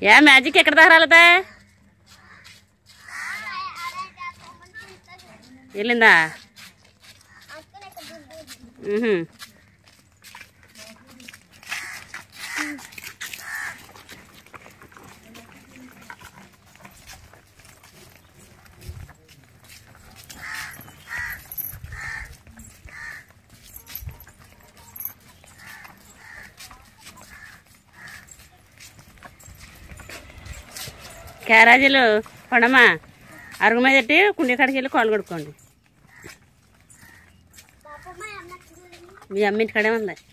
ఏ magic ఎక్కడ దాకా రాలదా వెళ్ళిందా ఉహుం. క్యారేజీలు కొనమా అరుగు మీద పెట్టి కుండీ కాడికి వెళ్ళి కాళ్ళు కొడుకోండి మీ అమ్మ ఇంటి కాడే ఉంది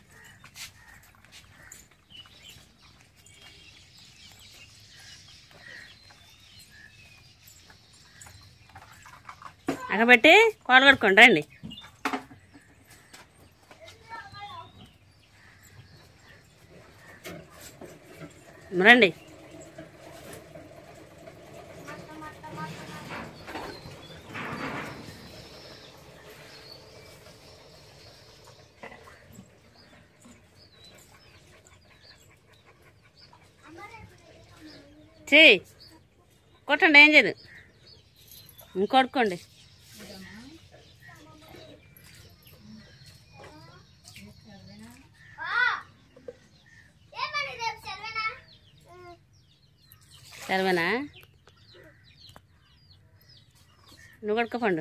అక్కడ పెట్టి కాళ్ళు కొడుకోండి రండి రండి చెయ్యి కొట్టండి ఏం చేయదు ఇంకొడుకోండి సరేనా నువ్వు కొడుకోపండు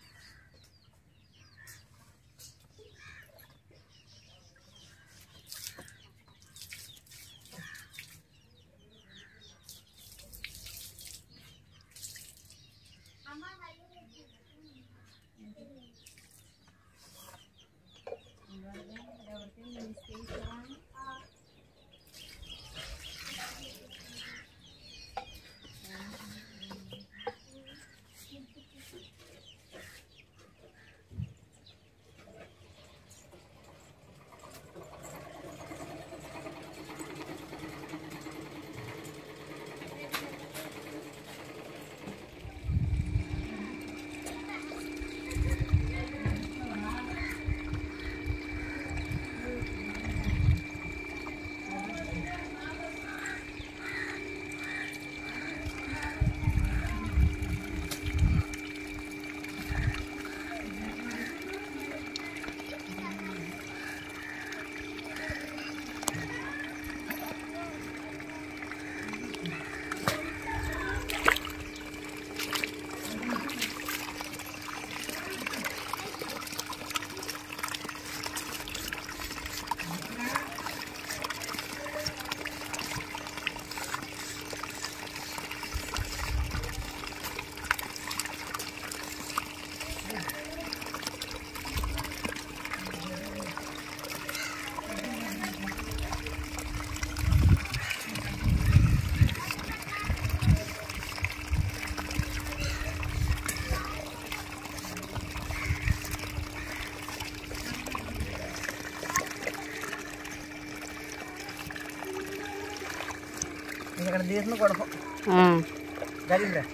ఇక్కడ తీసిన కొడప ఆ, జరిగిందిరా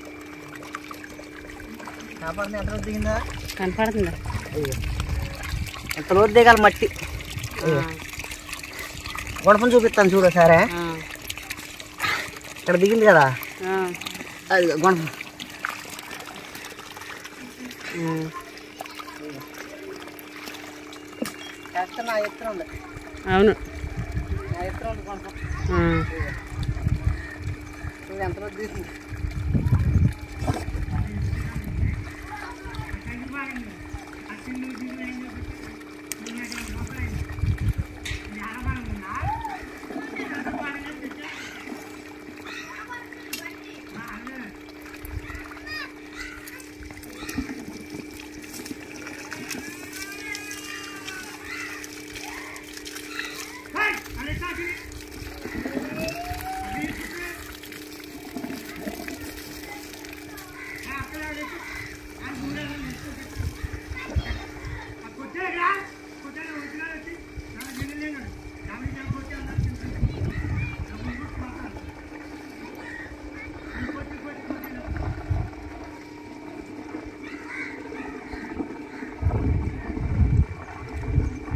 కాపాడుతుంది ఎంత రోజు దిగిందా కనపడుతుందా అయ్యో ఎంత రోజు దిగాలి మట్టి ఆ, గొడపను చూపిస్తాను చూడు సరే ఆ, ఇక్కడ దిగింది కదా ఆ, అది గొడప ఆ. కాస్త నా ఎత్తున ఉంది అవును నా ఎత్తున ఉంది గొడప ఆ, చూడు ఎంత రోజు తీసింది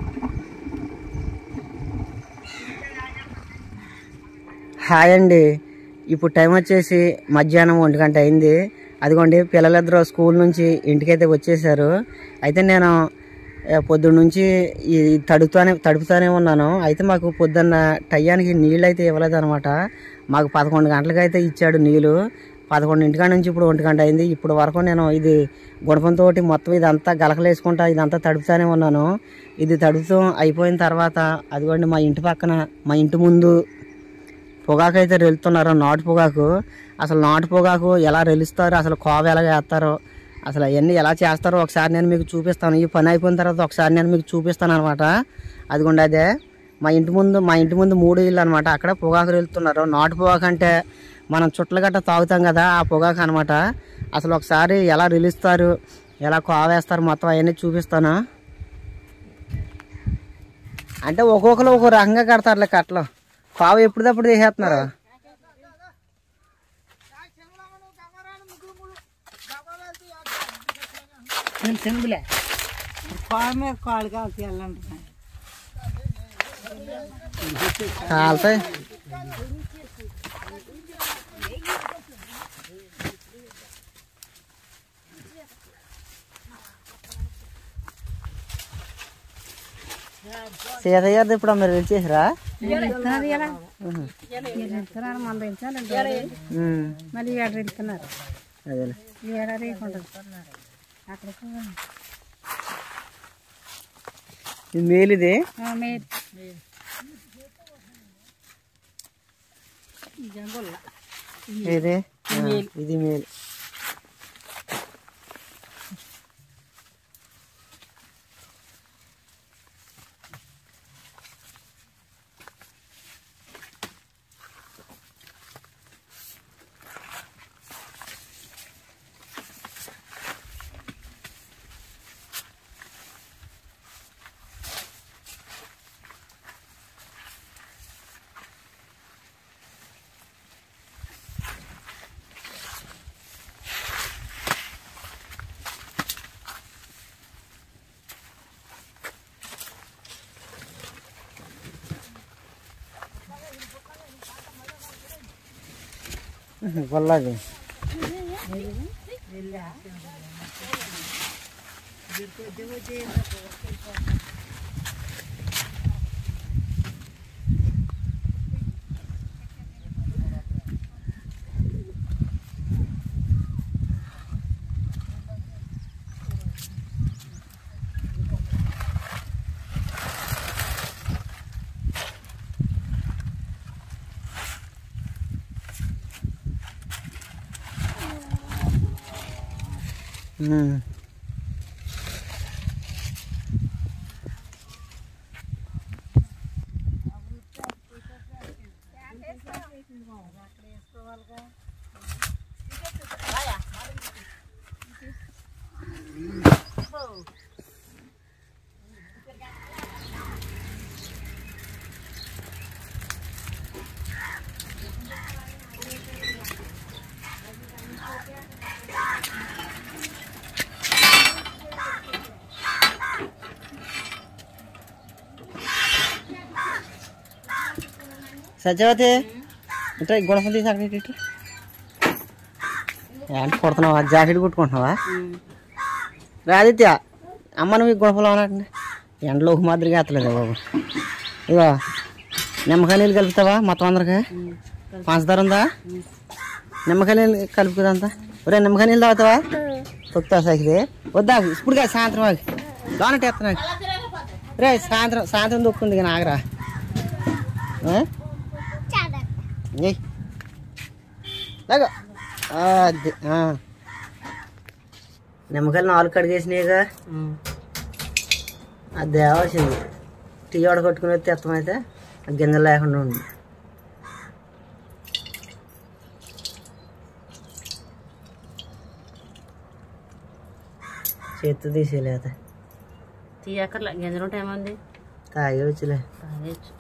హాయ్ అండి ఇప్పుడు టైం వచ్చేసి మధ్యాహ్నం ఒంటి గంట అయింది అదిగోండి పిల్లలిద్దరూ స్కూల్ నుంచి ఇంటికైతే వచ్చేసారు అయితే నేను ఏ, పొద్దున్న నుంచి ఈ తడుపుతానే తడుపుతానే ఉన్నాను అయితే మాకు పొద్దున్న టయ్యానికి నీళ్ళు అయితే ఇవ్వలేదు అనమాట మాకు పదకొండు గంటలకు అయితే ఇచ్చాడు నీళ్ళు పదకొండింటికాడ నుంచి ఇప్పుడు ఒంటి గంట అయింది ఇప్పుడు వరకు నేను ఇది గుణపంతో మొత్తం ఇదంతా గలకలేసుకుంటా ఇదంతా తడుపుతానే ఉన్నాను ఇది తడుపుతూ అయిపోయిన తర్వాత అదిగోండి మా ఇంటి పక్కన మా ఇంటి ముందు పొగాకు అయితే రెలుతున్నారు నాటు పొగాకు అసలు నాటు పొగాకు ఎలా రెలుస్తారు అసలు కోవ ఎలా వేస్తారో అసలు అవన్నీ ఎలా చేస్తారో ఒకసారి నేను మీకు చూపిస్తాను ఈ పని అయిపోయిన తర్వాత ఒకసారి నేను మీకు చూపిస్తాను అనమాట అదిగోండి అదే మా ఇంటి ముందు మా ఇంటి ముందు మూడు ఇల్లు అనమాట అక్కడ పొగాకు రెలుతున్నారు నాటు పొగాకు అంటే మనం చుట్టలు గట్ట తాగుతాం కదా ఆ పొగాకు అనమాట అసలు ఒకసారి ఎలా రిలుస్తారు ఎలా కోవ వేస్తారు మొత్తం అవన్నీ చూపిస్తాను అంటే ఒక్కొక్కరు ఒక్కో రకంగా కడతారులే కట్టలు పావు ఎప్పుడప్పుడు తీసేస్తున్నారు చెంబులే కాళ్ళ మీద కాళ్ళు కావాలి తీయాలంటున్నాయి కాలుతాయి సీతయ్య గారిది ఇప్పుడు మీరు వెళ్ళేసారా ఇస్తున్నారు మంద ఇచ్చారు మళ్ళీ ఏడు వెళ్తున్నారు అదేలే ఏడా రేకుంటుంది అక్కడికి ఇది మేలు ఇది మీరు ఇది ఆ, ఇది మేలు వల్లది ఉమ్. సత్యవతి అంటే గుణపం తీసి అక్కడ ఇటు ఏంటి కుడుతున్నావా జాకెట్ కుట్టుకుంటున్నావా రాదిత్య అమ్మ నువ్వు గుణపంలో ఉన్నట్టు ఎండలో ఒక మాదిరిగా ఎత్తలేదు బాబు ఇగో నిమ్మకాయ నీళ్ళు కలుపుతావా మొత్తం అందరికి పంచదార ఉందా నిమ్మకాయ నీళ్ళు కలుపుకుందంతా ఒరే నిమ్మకాయ నీళ్ళు తాగుతావా తొక్కుతావు సైకిల్ వద్దా ఇప్పుడు కాదు సాయంత్రం ఆగి లోనట్టు ఎత్తనా రే సాయంత్రం సాయంత్రం దొక్కుంది కానీ ఆగరా ఏ? ఏయ్. లాగో. అది ఆ. నిమ్మకాయలు నాలుగు కడిగేసినాయిగా అది తేవాల్సింది టీ ఆడ కొట్టుకుని తెత్తమైతే ఆ గింజలు లేకుండా ఉంది చేత్తు తీసేయలేత తీయక్కర్లే గింజలు ఉంటాయి ఏమంది తాగే వచ్చులే తాగేచ్చు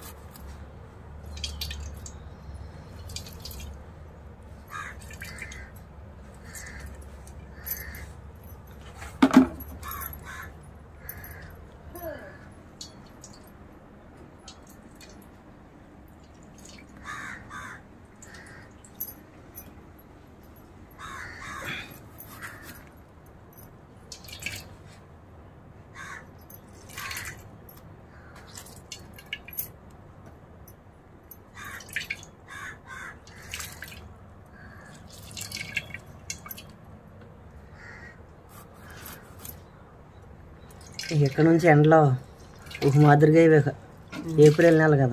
ఇక్కడ నుంచి ఎండలో ఒక మాదిరిగా ఇవి ఏప్రిల్ నెల కదా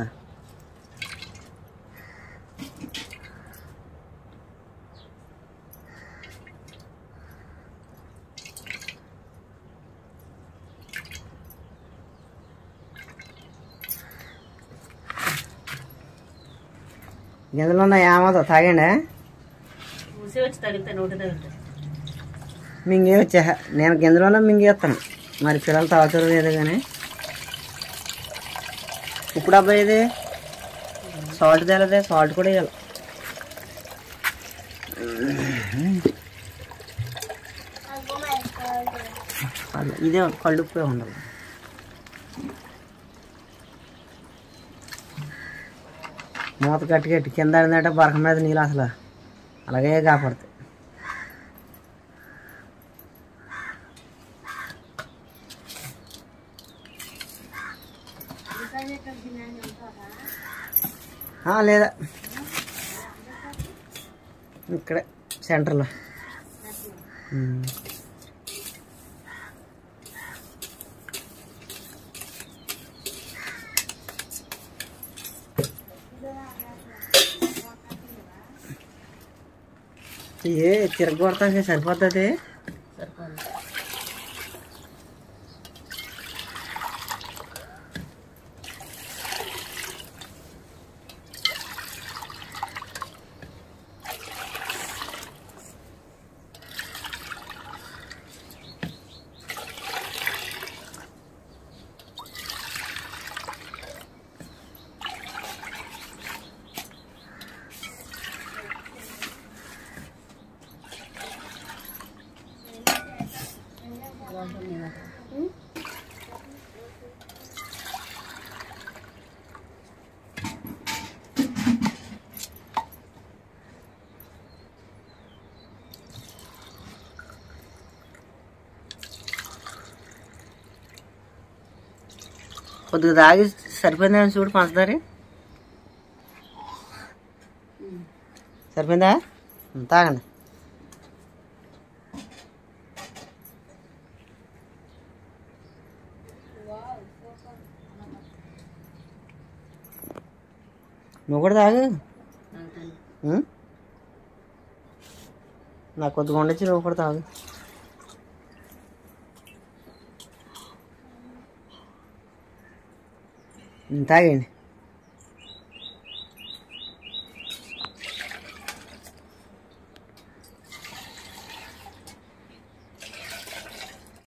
గింజలు ఉన్నాయి ఏమదో తాగండి చూసి వచ్చి తగిలితే నోటి తగిలితే మింగే వచ్చా నేను గింజలోనే మింగేస్తాను మరి పిల్లలు తాగుతారు లేదో కానీ ఇప్పుడు అబ్బాయి ఇది సాల్ట్ తేలదే సాల్ట్ కూడా వేయాలి కళ్ళు- ఇదే కళ్ళుప్పే ఉండదు మూత కట్టి కట్టి కింద ఆడిందంటే బరక మీద నీళ్ళు అసలు అలాగే కాపాడుతాయి ఆ, లేదా ఇక్కడే సెంటర్లో ఉమ్. ఏ తిరగొడతానికి సరిపోతుంది సరిపోదు కొద్దిగా తాగి సరిపోయిందని చూడు పంచదారి సరిపోయిందా ఉమ్, తాగండి నువ్వు కూడా తాగు ఉమ్? నాకు కొద్దిగా ఉండొచ్చు నువ్వు కూడా తాగు ఉమ్, తాగండి